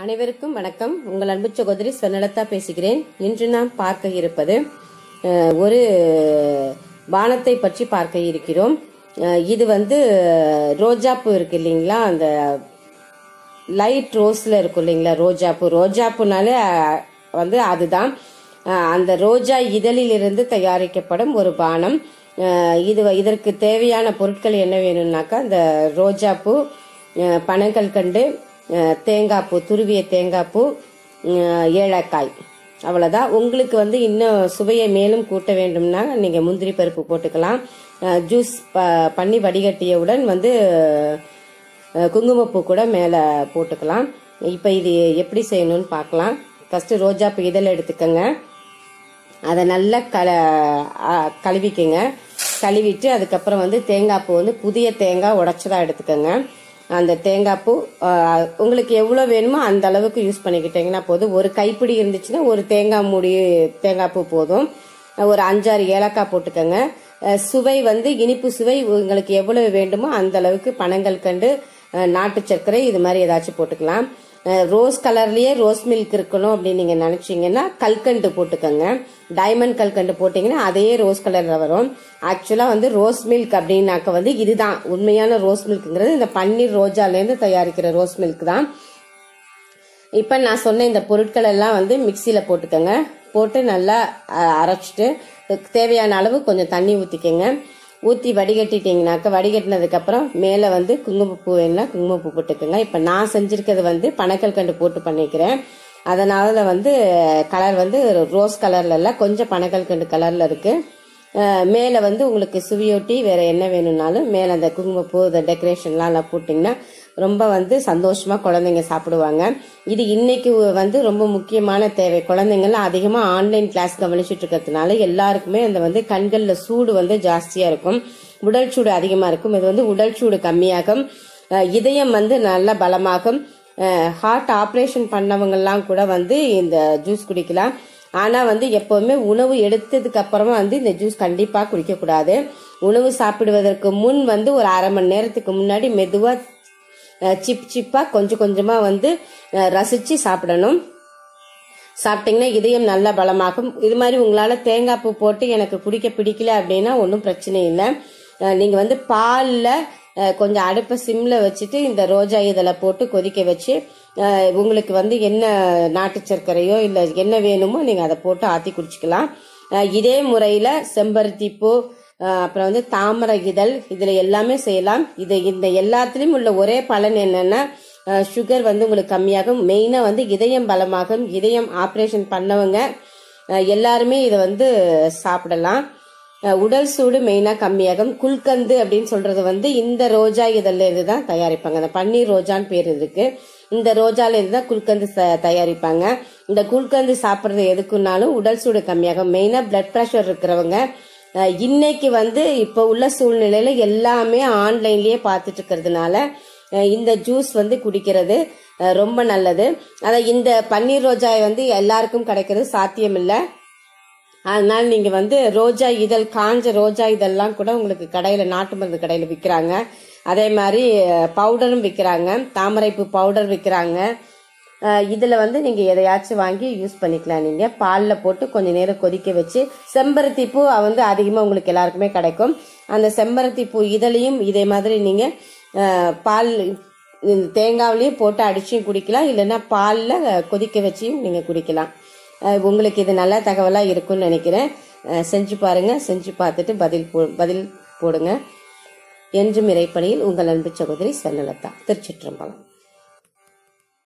அனைவருக்கும் வணக்கம் உங்கள் அன்பு சகோதரி ஸ்வர்ணலதா பேசுகிறேன் இன்று நாம் பார்க்க இருப்பது அஹ், ஒரு பானத்தை பற்றி பார்க்க இருக்கிறோம் அஹ், இது வந்து ரோஜாப்பூ இருக்கு இல்லைங்களா அந்த லைட் ரோஸ்ல இருக்கும் இல்லைங்களா ரோஜாப்பூ ரோஜாப்பூனாலே அஹ், வந்து அதுதான் அஹ், அந்த ரோஜா இதழிலிருந்து தயாரிக்கப்படும் ஒரு பானம் அஹ், இது இதற்கு தேவையான பொருட்கள் என்ன வேணும்னாக்கா இந்த ரோஜாப்பூ அஹ், பனங்கல்கண்டு அஹ், தேங்காய்ப்பூ துருவிய தேங்காய்ப்பூ அஹ், ஏலக்காய் அவ்வளோதான் உங்களுக்கு வந்து இன்னும் சுவையை மேலும் கூட்ட வேண்டும்னா நீங்கள் முந்திரி பருப்பு போட்டுக்கலாம் அஹ், ஜூஸ் ப- பண்ணி வடிகட்டியவுடன் வந்து அஹ், குங்குமப்பூ கூட மேலே போட்டுக்கலாம் இப்போ இது எப்படி செய்யணும்னு பார்க்கலாம் ஃபஸ்ட்டு ரோஜாப்பூ இதழ் எடுத்துக்கோங்க அதை நல்லா கல ஆ, கழுவிக்கங்க கழுவிட்டு அதுக்கப்புறம் வந்து தேங்காய் பூ வந்து புதிய தேங்காய் உடச்சதா எடுத்துக்கோங்க அந்த தேங்காய் பூ ஆ, உங்களுக்கு எவ்வளோ வேணுமோ அந்த அளவுக்கு யூஸ் பண்ணிக்கிட்டீங்கன்னா போதும் ஒரு கைப்பிடி இருந்துச்சுன்னா ஒரு தேங்காய் மூடி தேங்காய் பூ போதும் ஒரு அஞ்சாறு ஏலக்காய் போட்டுக்கோங்க அஹ், சுவை வந்து இனிப்பு சுவை உங்களுக்கு எவ்வளவு வேண்டுமோ அந்த அளவுக்கு பனங்கள் கண்டு அஹ், நாட்டு சர்க்கரை இது மாதிரி ஏதாச்சும் போட்டுக்கலாம் அஹ், ரோஸ் கலர்லயே ரோஸ் மில்க் இருக்கணும் அப்படின்னு நீங்க நினைச்சீங்கன்னா கல்கண்டு போட்டுக்கோங்க டைமண்ட் கல்கண்டு போட்டீங்கன்னா அதே ரோஸ் கலர்ல வரும் ஆக்சுவலா வந்து ரோஸ் மில்க் அப்படின்னாக்க வந்து இதுதான் உண்மையான ரோஸ் மில்க்ங்கிறது இந்த பன்னீர் ரோஜால இருந்து தயாரிக்கிற ரோஸ் மில்க் தான் இப்போ நான் சொன்ன இந்த பொருட்கள் எல்லாம் வந்து மிக்சியில் போட்டுக்கோங்க போட்டு நல்லா அஹ், அரைச்சிட்டு இதுக்கு தேவையான அளவு கொஞ்சம் தண்ணி ஊற்றிக்கோங்க ஊற்றி வடிகட்டிட்டீங்கனாக்க வடிகட்டினதுக்கப்புறம் மேலே வந்து குங்குமப்பூ வேணும்னா குங்குமப்பூ போட்டுக்கோங்க இப்போ நான் செஞ்சுருக்கிறது வந்து பனக்கல் கண்டு போட்டு பண்ணிக்கிறேன் அதனால வந்து கலர் வந்து ரோஸ் கலர்ல இல்லை கொஞ்சம் பனக்கல் கண்டு கலரில் இருக்குது மேலே வந்து உங்களுக்கு சுவியொட்டி வேற என்ன வேணும்னாலும் மேலே அந்த குங்குமப்பூ இந்த டெக்கரேஷன்லாம் எல்லாம் போட்டிங்கன்னா ரொம்ப வந்து சந்தோஷமா குழந்தைங்க சாப்பிடுவாங்க இது இன்னைக்கு வந்து ரொம்ப முக்கியமான தேவை குழந்தைங்கலாம் அதிகமாக ஆன்லைன் கிளாஸ் கவனிச்சுட்டு இருக்கிறதுனால எல்லாருக்குமே அந்த வந்து கண்களில் சூடு வந்து ஜாஸ்தியாக இருக்கும் உடல் சூடு அதிகமாக இருக்கும் இது வந்து உடல் சூடு கம்மியாகும் அஹ் இதயம் வந்து நல்ல பலமாகும் ஹார்ட் ஆப்ரேஷன் பண்ணவங்கெல்லாம் கூட வந்து இந்த ஜூஸ் குடிக்கலாம் ஆனா வந்து எப்பவுமே உணவு எடுத்ததுக்கு அப்புறமா வந்து இந்த ஜூஸ் கண்டிப்பா குடிக்க கூடாது உணவு சாப்பிடுவதற்கு முன் வந்து ஒரு அரை மணி நேரத்துக்கு முன்னாடி மெதுவா அஹ், சிப் சிப்பா கொஞ்சம் கொஞ்சமா வந்து அஹ், ரசிச்சு சாப்பிடணும் சாப்பிட்டீங்கன்னா இதயம் நல்லா பலமாகும் இது மாதிரி உங்களால தேங்காய் பூ போட்டு எனக்கு குடிக்க பிடிக்கல அப்படின்னா ஒன்றும் பிரச்சனை இல்லை அஹ் நீங்க வந்து பால்ல அஹ், கொஞ்சம் அடுப்பை சிம்ல வச்சுட்டு இந்த ரோஜா இதழை போட்டு கொதிக்க வச்சு அஹ், உங்களுக்கு வந்து என்ன நாட்டு சர்க்கரையோ இல்லை என்ன வேணுமோ நீங்க அதை போட்டு ஆத்தி குடிச்சுக்கலாம் அஹ், இதே முறையில செம்பருத்தி பூ அஹ், அப்புறம் வந்து தாமரை இதழ் இதுல எல்லாமே செய்யலாம் இது இந்த எல்லாத்துலயும் உள்ள ஒரே பலன் என்னன்னா சுகர் வந்து உங்களுக்கு கம்மியாகும் மெயினா வந்து இதயம் பலமாகும் இதயம் ஆப்ரேஷன் பண்ணவங்க அஹ், எல்லாருமே இதை வந்து சாப்பிடலாம் அஹ், உடல் சூடு மெயினாக கம்மியாகும் குல்கந்து அப்படின்னு சொல்றது வந்து இந்த ரோஜா இதழ்ல இருந்து தான் தயாரிப்பாங்க அந்த பன்னீர் ரோஜான்னு பேர் இருக்கு இந்த ரோஜால இருந்து தான் குல்கந்து ச- தயாரிப்பாங்க இந்த குல்கந்து சாப்பிட்றது எதுக்குன்னாலும் உடல் சூடு கம்மியாகும் மெயினாக பிளட் ப்ரெஷர் இருக்கிறவங்க அஹ், இன்னைக்கு வந்து இப்போ உள்ள சூழ்நிலையில எல்லாமே ஆன்லைன்லயே பார்த்துட்டு இருக்கிறதுனால அஹ், இந்த ஜூஸ் வந்து குடிக்கிறது அஹ், ரொம்ப நல்லது அத இந்த பன்னீர் ரோஜாய் வந்து எல்லாருக்கும் கிடைக்கிறது சாத்தியம் இல்லை அதனால நீங்க வந்து ரோஜா இதழ் காஞ்ச ரோஜா இதெல்லாம் கூட உங்களுக்கு கடையில நாட்டு மருந்து கடையில விற்கிறாங்க அதே மாதிரி அஹ், பவுடரும் விற்கிறாங்க தாமரைப்பூ பவுடர் விற்கிறாங்க அஹ், இதுல வந்து நீங்க எதையாச்சும் வாங்கி யூஸ் பண்ணிக்கலாம் நீங்க பால்ல போட்டு கொஞ்ச நேரம் கொதிக்க வச்சு செம்பருத்தி பூ வந்து அதிகமா உங்களுக்கு எல்லாருக்குமே கிடைக்கும் அந்த செம்பருத்தி பூ இதழையும் இதே மாதிரி நீங்க அஹ், பால் இந்த தேங்காவிலையும் போட்டு அடிச்சும் குடிக்கலாம் இல்லைன்னா பாலில் கொதிக்க வச்சியும் நீங்கள் குடிக்கலாம் அஹ் உங்களுக்கு இது நல்ல தகவலாக இருக்கும்னு நினைக்கிறேன் அஹ் செஞ்சு பாருங்க செஞ்சு பார்த்துட்டு பதில் போ பதில் போடுங்க என்றும் இறைப்பணியில் உங்கள் அன்பு சகோதரி ஸ்வர்ணலதா திருச்சிற்றம்பலம்